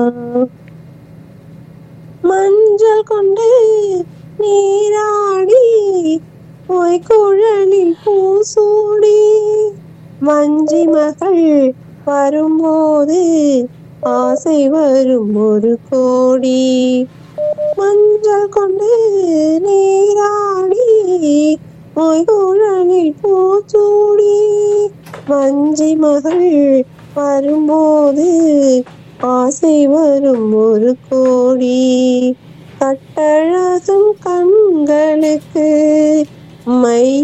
மஞ்சள் கொண்டு நீராடி பொய்க்குழலில் பூசூடி வஞ்சி மகள் வரும்போது ஆசை வரும் ஒரு கோடி மஞ்சள் கொண்டு நீராடி பொய்குழலில் பூச்சூடி வஞ்சி மகள் வரும்போது ஆசை வரும் ஒரு கோடி கட்டழகும் கண்களுக்கு மை